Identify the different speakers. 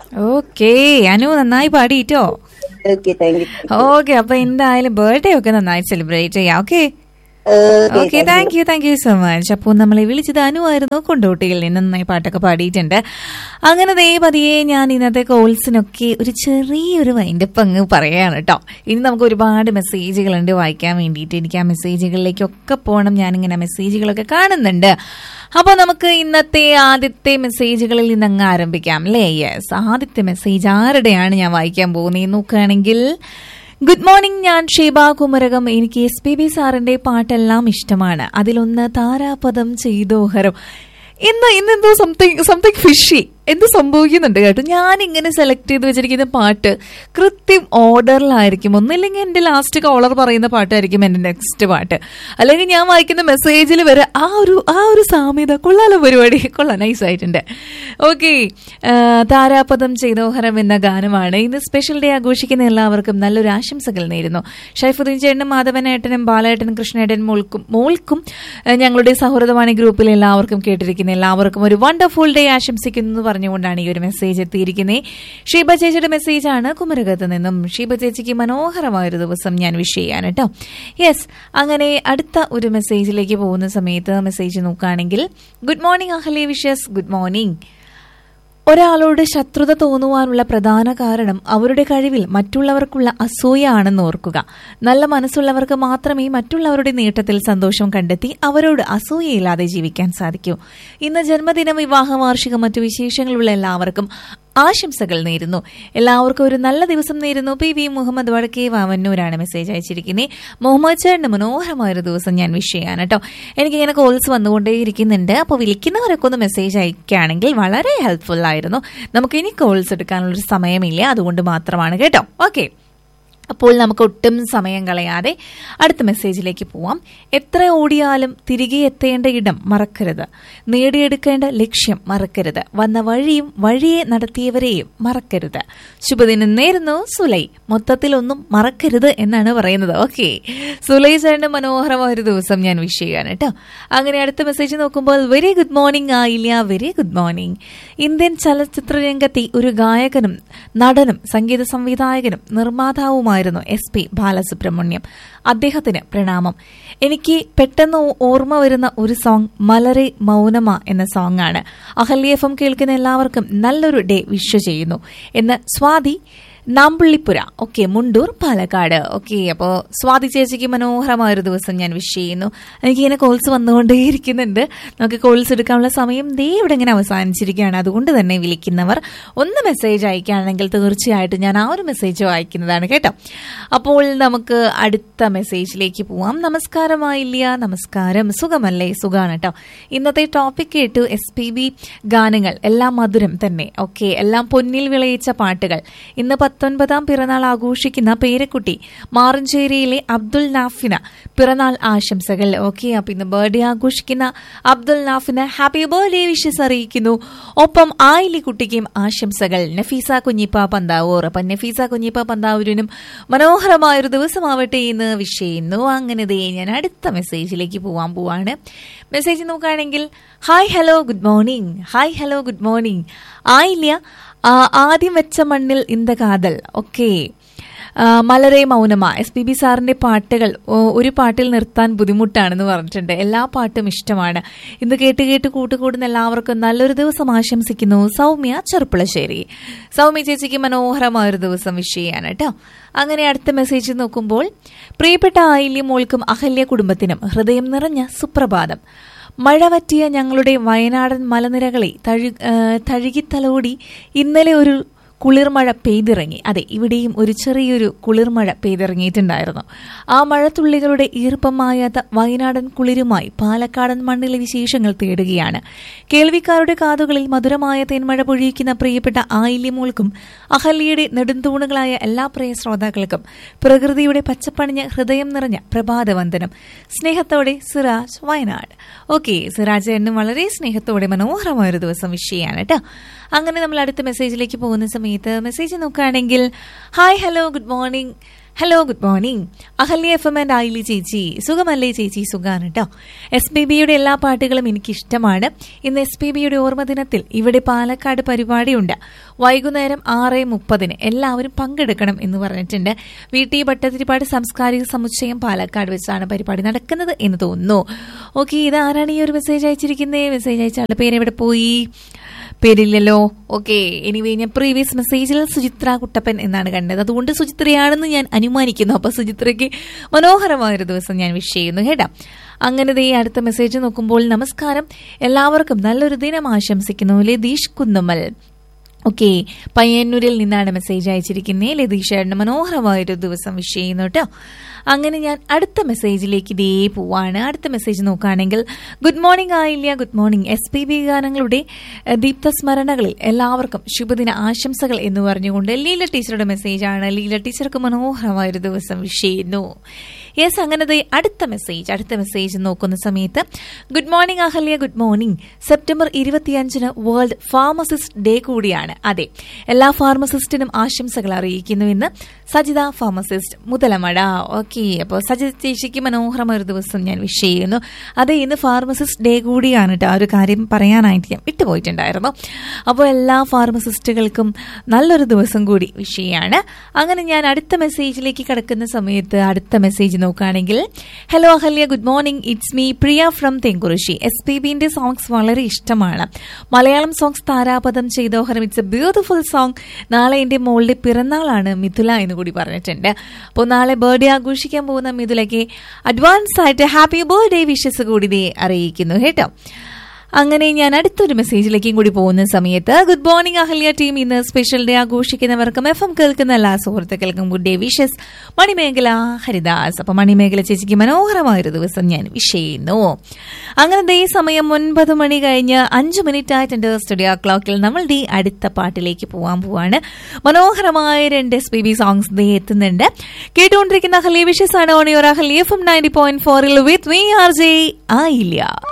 Speaker 1: okay Anu നന്നായി പാടിയിട്ടോ
Speaker 2: okay thank you
Speaker 1: okay അപ്പൊ എന്തായാലും ബർത്ത്ഡേ ഒക്കെ നന്നായി സെലിബ്രേറ്റ് ചെയ്യാം okay okay thank you thank you so much അപ്പോൾ നമ്മളെ വിളിച്ചത് അനുവായിരുന്നു കൊണ്ടോട്ടിയിൽ നിന്ന് നന്നായി പാട്ടൊക്കെ പാടിയിട്ടുണ്ട് അങ്ങനെ ദേ പതിയെ ഞാൻ ഇന്നത്തെ കോൾസിനൊക്കെ ഒരു ചെറിയൊരു വൈൻഡപ്പ് അങ്ങ് പറയാണ് കേട്ടോ ഇനി നമുക്ക് ഒരുപാട് മെസ്സേജുകളുണ്ട് വായിക്കാൻ വേണ്ടിയിട്ട് എനിക്ക് ആ മെസ്സേജുകളിലേക്കൊക്കെ പോകണം ഞാനിങ്ങനെ മെസ്സേജുകളൊക്കെ കാണുന്നുണ്ട് അപ്പോൾ നമുക്ക് ഇന്നത്തെ ആദ്യത്തെ മെസ്സേജുകളിൽ നിന്ന് അങ്ങ് ആരംഭിക്കാം അല്ലേ യെസ് ആദ്യത്തെ മെസ്സേജ് ആരുടെയാണ് ഞാൻ വായിക്കാൻ പോകുന്നത് നോക്കുകയാണെങ്കിൽ ഗുഡ് മോർണിംഗ് ഞാൻ ഷീബ കുമരകം എനിക്ക് എസ് പി ബി സാറിന്റെ പാട്ടെല്ലാം ഇഷ്ടമാണ് അതിലൊന്ന് താരാപദം ചെയ്തോഹരം ഇന്ന് ഇന്ന് എന്തോ സംതിങ് സംതിങ് ഫിഷി എന്ത് സംഭവിക്കുന്നുണ്ട് കേട്ടോ ഞാൻ ഇങ്ങനെ സെലക്ട് ചെയ്ത് വെച്ചിരിക്കുന്ന പാട്ട് കൃത്യം ഓർഡറിലായിരിക്കും ഒന്നില്ലെങ്കിൽ എൻ്റെ ലാസ്റ്റ് കോളർ പറയുന്ന പാട്ടായിരിക്കും എൻ്റെ നെക്സ്റ്റ് പാട്ട് അല്ലെങ്കിൽ ഞാൻ വായിക്കുന്ന മെസ്സേജിൽ വരെ ആ ഒരു ആ ഒരു സാമ്യത കൊള്ളാലോ പരിപാടി കൊള്ളാം നൈസ് ആയിട്ടുണ്ട് ഓക്കെ താരാപദം ചെയ്തോഹരം എന്ന ഗാനമാണ് ഇന്ന് സ്പെഷ്യൽ ഡേ ആഘോഷിക്കുന്ന എല്ലാവർക്കും നല്ലൊരു ആശംസകൾ നേരുന്നു ഷൈഫുദ്ദീൻ ചേട്ടനും മാധവനേട്ടനും ബാലേട്ടനും കൃഷ്ണേട്ടൻ മോൾക്കും മോൾക്കും ഏഹ്, ഞങ്ങളുടെ സൗഹൃദവാണി ഗ്രൂപ്പിൽ എല്ലാവർക്കും കേട്ടിരിക്കുന്ന എല്ലാവർക്കും ഒരു വണ്ടർഫുൾ ഡേ ആശംസിക്കുന്നു എന്ന് പറഞ്ഞുകൊണ്ടാണ് ഈ ഒരു മെസ്സേജ് എത്തിയിരിക്കുന്നത് ഷീബ ചേച്ചിയുടെ മെസ്സേജാണ് കുമരകത്ത് നിന്നും ഷീബ ചേച്ചിക്ക് മനോഹരമായ ഒരു ദിവസം ഞാൻ വിഷ് ചെയ്യാൻ കേട്ടോ യെസ് അങ്ങനെ അടുത്ത ഒരു മെസ്സേജിലേക്ക് പോകുന്ന സമയത്ത് മെസ്സേജ് നോക്കുകയാണെങ്കിൽ good morning Ahalya wishes good morning ഒരാളോട് ശത്രുത തോന്നുവാനുള്ള പ്രധാന കാരണം അവരുടെ കഴിവിൽ മറ്റുള്ളവർക്കുള്ള അസൂയ ആണെന്ന് ഓർക്കുക നല്ല മനസ്സുള്ളവർക്ക് മാത്രമേ മറ്റുള്ളവരുടെ നേട്ടത്തിൽ സന്തോഷം കണ്ടെത്തി അവരോട് അസൂയയില്ലാതെ ജീവിക്കാൻ സാധിക്കൂ ഇന്ന് ജന്മദിനം വിവാഹ വാർഷികം മറ്റു വിശേഷങ്ങളുള്ള എല്ലാവർക്കും ആശംസകൾ നേരുന്നു എല്ലാവർക്കും ഒരു നല്ല ദിവസം നേരുന്നു പി വി മുഹമ്മദ് വടക്കേ വാവന്നൂരാണ് മെസ്സേജ് അയച്ചിരിക്കുന്നത് മുഹമ്മദ് ചേട്ടന് മനോഹരമായ ഒരു ദിവസം ഞാൻ വിഷ് ചെയ്യാൻ കേട്ടോ എനിക്കിങ്ങനെ കോൾസ് വന്നുകൊണ്ടേയിരിക്കുന്നുണ്ട് അപ്പോൾ വിളിക്കുന്നവരൊക്കെ ഒന്ന് മെസ്സേജ് അയക്കുകയാണെങ്കിൽ വളരെ ഹെൽപ്ഫുൾ ആയിരുന്നു നമുക്ക് ഇനി കോൾസ് എടുക്കാനുള്ളൊരു സമയമില്ല അതുകൊണ്ട് മാത്രമാണ് കേട്ടോ ഓക്കെ അപ്പോൾ നമുക്ക് ഒട്ടും സമയം കളയാതെ അടുത്ത മെസ്സേജിലേക്ക് പോവാം എത്ര ഓടിയാലും തിരികെ എത്തേണ്ട ഇടം മറക്കരുത് നേടിയെടുക്കേണ്ട ലക്ഷ്യം മറക്കരുത് വന്ന വഴിയും വഴിയെ നടത്തിയവരെയും മറക്കരുത് ശുഭദിനം നേരുന്നു സുലൈ മൊത്തത്തിൽ ഒന്നും മറക്കരുത് എന്നാണ് പറയുന്നത് ഓക്കെ സുലൈ സാറിന്റെ മനോഹരമായ ഒരു ദിവസം ഞാൻ വിഷ് ചെയ്യാണ് കേട്ടോ അങ്ങനെ അടുത്ത മെസ്സേജ് നോക്കുമ്പോൾ വെരി ഗുഡ് മോർണിംഗ് ആയില്ല വെരി ഗുഡ് മോർണിംഗ് ഇന്ത്യൻ ചലച്ചിത്ര രംഗത്തെ ഒരു ഗായകനും നടനും സംഗീത സംവിധായകനും നിർമ്മാതാവുമായിരുന്നു എസ് പി ബാലസുബ്രഹ്മണ്യം അദ്ദേഹത്തിന് പ്രണാമം എനിക്ക് പെട്ടെന്ന് ഓർമ്മ വരുന്ന ഒരു സോങ് മലരെ മൗനമ എന്ന സോങ് ആണ് അഹല്യ എഫ് എം കേൾക്കുന്ന എല്ലാവർക്കും നല്ലൊരു ഡേ വിഷ് ചെയ്യുന്നു എന്ന് സ്വാതി നാമ്പുള്ളിപ്പുര ഓക്കെ മുണ്ടൂർ പാലക്കാട് ഓക്കെ അപ്പോൾ സ്വാതി ചേച്ചിക്ക് മനോഹരമായ ഒരു ദിവസം ഞാൻ വിഷ് ചെയ്യുന്നു എനിക്കിങ്ങനെ കോൾസ് വന്നുകൊണ്ടേയിരിക്കുന്നുണ്ട് നമുക്ക് കോൾസ് എടുക്കാനുള്ള സമയം ദേ ഇവിടെ ഇങ്ങനെ അവസാനിച്ചിരിക്കുകയാണ് അതുകൊണ്ട് തന്നെ വിളിക്കുന്നവർ ഒന്ന് മെസ്സേജ് അയക്കുകയാണെങ്കിൽ തീർച്ചയായിട്ടും ഞാൻ ആ ഒരു മെസ്സേജ് വായിക്കുന്നതാണ് കേട്ടോ അപ്പോൾ നമുക്ക് അടുത്ത മെസ്സേജിലേക്ക് പോവാം നമസ്കാരമായില്ല നമസ്കാരം സുഖമല്ലേ സുഖമാണ് കേട്ടോ ഇന്നത്തെ ടോപ്പിക് കേട്ടു എസ് പി ബി ഗാനങ്ങൾ എല്ലാം മധുരം തന്നെ ഓക്കെ എല്ലാം പൊന്നിൽ വിളയിച്ച പാട്ടുകൾ ഇന്ന് പത്തൊൻപതാം പിറന്നാൾ ആഘോഷിക്കുന്ന പേരക്കുട്ടി മാറഞ്ചേരിയിലെ അബ്ദുൽ നാഫിന പിറന്നാൾ ആശംസകൾ ഓക്കെ അപ്പൊ ഇന്ന് ബർത്ത്ഡേ ആഘോഷിക്കുന്ന അബ്ദുൽ നാഫിന് ഹാപ്പി ബർത്ത്ഡേ വിഷസ് അറിയിക്കുന്നു ഒപ്പം ആയിലി കുട്ടിക്കും ആശംസകൾ നഫീസ കുഞ്ഞിപ്പ പന്താവൂർ അപ്പൊ നഫീസ കുഞ്ഞിപ്പ പന്താവൂരിനും മനോഹരമായ ഒരു ദിവസമാവട്ടെ എന്ന് വിഷ് ചെയ്യുന്നു അങ്ങനെ ദേ ഞാൻ അടുത്ത മെസ്സേജിലേക്ക് പോവാൻ പോവാണ് മെസ്സേജ് നോക്കുകയാണെങ്കിൽ hi hello good morning hi hello good morning ആയില്ല ആ, ആദ്യം വെച്ച മണ്ണിൽ ഇന്ത കാതൽ ഓക്കെ മലരെ മൗനമ എസ് പി ബി സാറിന്റെ പാട്ടുകൾ ഓ, ഒരു പാട്ടിൽ നിർത്താൻ ബുദ്ധിമുട്ടാണെന്ന് പറഞ്ഞിട്ടുണ്ട് എല്ലാ പാട്ടും ഇഷ്ടമാണ് ഇന്ന് കേട്ട് കേട്ട് കൂട്ടുകൂടുന്ന എല്ലാവർക്കും നല്ലൊരു ദിവസം ആശംസിക്കുന്നു സൗമ്യ ചെറുപ്പുളശ്ശേരി സൗമ്യ ചേച്ചിക്ക് മനോഹരമായ ഒരു ദിവസം വിഷ് ചെയ്യാൻ കേട്ടോ അങ്ങനെ അടുത്ത മെസ്സേജ് നോക്കുമ്പോൾ പ്രിയപ്പെട്ട ആയില്യ മോൾക്കും അഹല്യ കുടുംബത്തിനും ഹൃദയം നിറഞ്ഞ സുപ്രഭാതം മഴ പറ്റിയ ഞങ്ങളുടെ വയനാടൻ മലനിരകളെ തഴു ആ, തഴുകിത്തലോടി ഇന്നലെ ഒരു കുളിർമഴ പെയ്തിറങ്ങി അതെ ഇവിടെയും ഒരു ചെറിയൊരു കുളിർമഴ പെയ്തിറങ്ങിയിട്ടുണ്ടായിരുന്നു ആ മഴത്തുള്ളികളുടെ ഈർപ്പമായാത്ത വയനാടൻ കുളിരുമായി പാലക്കാടൻ മണ്ണിലെ വിശേഷങ്ങൾ തേടുകയാണ് കേൾവിക്കാരുടെ കാതുകളിൽ മധുരമായ തേന്മഴ പൊഴിയിക്കുന്ന പ്രിയപ്പെട്ട ആയില്യമോൾക്കും അഹല്യയുടെ നെടുന്തൂണുകളായ എല്ലാ പ്രിയ ശ്രോതാക്കൾക്കും പ്രകൃതിയുടെ പച്ചപ്പണിഞ്ഞ ഹൃദയം നിറഞ്ഞ പ്രഭാതവന്ദനം സ്നേഹത്തോടെ സിറാജ് വയനാട് ഓക്കെ സിറാജ് എന്നും വളരെ സ്നേഹത്തോടെ മനോഹരമായ ഒരു ദിവസം വിഷ് ചെയ്യാണ് കേട്ടോ അങ്ങനെ നമ്മൾ അടുത്ത മെസ്സേജിലേക്ക് പോകുന്ന സമയത്ത് മെസ്സേജ് നോക്കുകയാണെങ്കിൽ hi hello good morning hello good morning Ahalya F M and Ayili ചേച്ചി സുഖമല്ലേ ചേച്ചി സുഖാണ് കേട്ടോ എസ് പി ബിയുടെ എല്ലാ പാട്ടുകളും എനിക്ക് ഇഷ്ടമാണ് ഇന്ന് എസ് പി ബിയുടെ ഓർമ്മ ദിനത്തിൽ ഇവിടെ പാലക്കാട് പരിപാടിയുണ്ട് വൈകുന്നേരം ആറ് മുപ്പതിന് എല്ലാവരും പങ്കെടുക്കണം എന്ന് പറഞ്ഞിട്ടുണ്ട് വി ടി ഭട്ടതിരിപ്പാട് സാംസ്കാരിക സമുച്ചയം പാലക്കാട് വെച്ചാണ് പരിപാടി നടക്കുന്നത് എന്ന് തോന്നുന്നു ഓക്കെ ഇത് ആരാണ് ഈ ഒരു മെസ്സേജ് അയച്ചിരിക്കുന്നത് മെസ്സേജ് അയച്ച ആളുടെ പേര് എവിടെ പോയി പേരില്ലല്ലോ ഓക്കെ എനിവേ ഞാൻ പ്രീവിയസ് മെസ്സേജിൽ സുചിത്ര കുട്ടപ്പൻ എന്നാണ് കണ്ടത് അതുകൊണ്ട് സുചിത്രയാണെന്ന് ഞാൻ അനുമാനിക്കുന്നു അപ്പൊ സുചിത്രയ്ക്ക് മനോഹരമായൊരു ദിവസം ഞാൻ വിഷ് ചെയ്യുന്നു കേട്ടാ അങ്ങനെ ദേ അടുത്ത മെസ്സേജ് നോക്കുമ്പോൾ നമസ്കാരം എല്ലാവർക്കും നല്ലൊരു ദിനം ആശംസിക്കുന്നു ലതീഷ് കുന്നമ്മൽ ഓക്കെ പയ്യന്നൂരിൽ നിന്നാണ് മെസ്സേജ് അയച്ചിരിക്കുന്നത് ലതീഷേട്ടന് മനോഹരമായൊരു ദിവസം വിഷ് ചെയ്യുന്നു കേട്ടോ അങ്ങനെ ഞാൻ അടുത്ത മെസ്സേജിലേക്ക് ഇതേ പോവാണ് അടുത്ത മെസ്സേജ് നോക്കുകയാണെങ്കിൽ ഗുഡ് മോർണിംഗ് ആയില്ല good morning S P B ഗാനങ്ങളുടെ എഹ്, ദീപ്ത സ്മരണകളിൽ എല്ലാവർക്കും ശുഭദിന ആശംസകൾ എന്ന് പറഞ്ഞുകൊണ്ട് ലീല ടീച്ചറുടെ മെസ്സേജാണ് ലീല ടീച്ചർക്ക് മനോഹരമായൊരു ദിവസം വിഷ് ചെയ്യുന്നു യെസ് അങ്ങനെ ദേ അടുത്ത മെസ്സേജ് അടുത്ത മെസ്സേജ് നോക്കുന്ന സമയത്ത് good morning Ahalya good morning September ഇരുപത്തിയഞ്ചിന് വേൾഡ് ഫാർമസിസ്റ്റ് ഡേ കൂടിയാണ് അതെ എല്ലാ ഫാർമസിസ്റ്റിനും ആശംസകൾ അറിയിക്കുന്നുവെന്ന് സജിത ഫാർമസിസ്റ്റ് മുതലമട ഓക്കെ അപ്പോൾ സജിത ചേച്ചിക്ക് മനോഹരമായ ഒരു ദിവസം ഞാൻ വിഷ് ചെയ്യുന്നു അതെ ഇന്ന് ഫാർമസിസ്റ്റ് ഡേ കൂടിയാണ് കേട്ടോ ആ ഒരു കാര്യം പറയാനായിട്ട് ഞാൻ വിട്ടുപോയിട്ടുണ്ടായിരുന്നു അപ്പോൾ എല്ലാ ഫാർമസിസ്റ്റുകൾക്കും നല്ലൊരു ദിവസം കൂടി വിഷ് ചെയ്യാണ് അങ്ങനെ ഞാൻ അടുത്ത മെസ്സേജിലേക്ക് കിടക്കുന്ന സമയത്ത് അടുത്ത മെസ്സേജ് നോക്കുകയാണെങ്കിൽ hello Ahalya good morning it's me Priya from Thenkurissi S P ബിന്റെ സോങ്സ് വളരെ ഇഷ്ടമാണ് മലയാളം സോങ്സ് താരാപദം ചെയ്തോഹരം ഇറ്റ്സ് എ ബ്യൂട്ടിഫുൾ സോങ് നാളെ എന്റെ മോളുടെ പിറന്നാളാണ് മിഥുല എന്ന് കൂടി പറഞ്ഞിട്ടുണ്ട് അപ്പോൾ നാളെ ബർത്ത്ഡേ ആഘോഷിക്കാൻ പോകുന്ന മിഥുലയ്ക്ക് അഡ്വാൻസ് ആയിട്ട് ഹാപ്പി ബർത്ത്ഡേ വിഷസ് കൂടി ദേ അറിയിക്കുന്നു കേട്ടോ അങ്ങനെ ഞാൻ അടുത്തൊരു മെസ്സേജിലേക്കും കൂടി പോകുന്ന സമയത്ത് ഗുഡ് മോർണിംഗ് അഹല്യ ടീം ഇന്ന് സ്പെഷ്യൽ ഡേ ആഘോഷിക്കുന്നവർക്കും എഫ് എം കേൾക്കുന്ന എല്ലാ സുഹൃത്തുക്കൾക്കും good day wishes Manimekhala Haridas അപ്പൊ മണിമേഖല ചേച്ചിക്ക് മനോഹരമായൊരു ദിവസം ഞാൻ വിഷ് ചെയ്യുന്നു അങ്ങനെ ദേ സമയം ഒൻപത് മണി കഴിഞ്ഞ് അഞ്ച് മിനിറ്റ് ആയിട്ടുണ്ട് സ്റ്റുഡിയോ ക്ലോക്കിൽ നമ്മൾ ദേ അടുത്ത പാട്ടിലേക്ക് പോകാൻ പോവാണ് മനോഹരമായ രണ്ട് എസ് പി ബി സോങ്സ് ദേ എത്തുന്നുണ്ട് കേട്ടുകൊണ്ടിരിക്കുന്ന അഹല്യ വിഷസ് ആണ് ഓണിയോർ Ahalya F M ninety point ഫോറിൽ വിത്ത് മീ ആർ ജെ ആയില്ല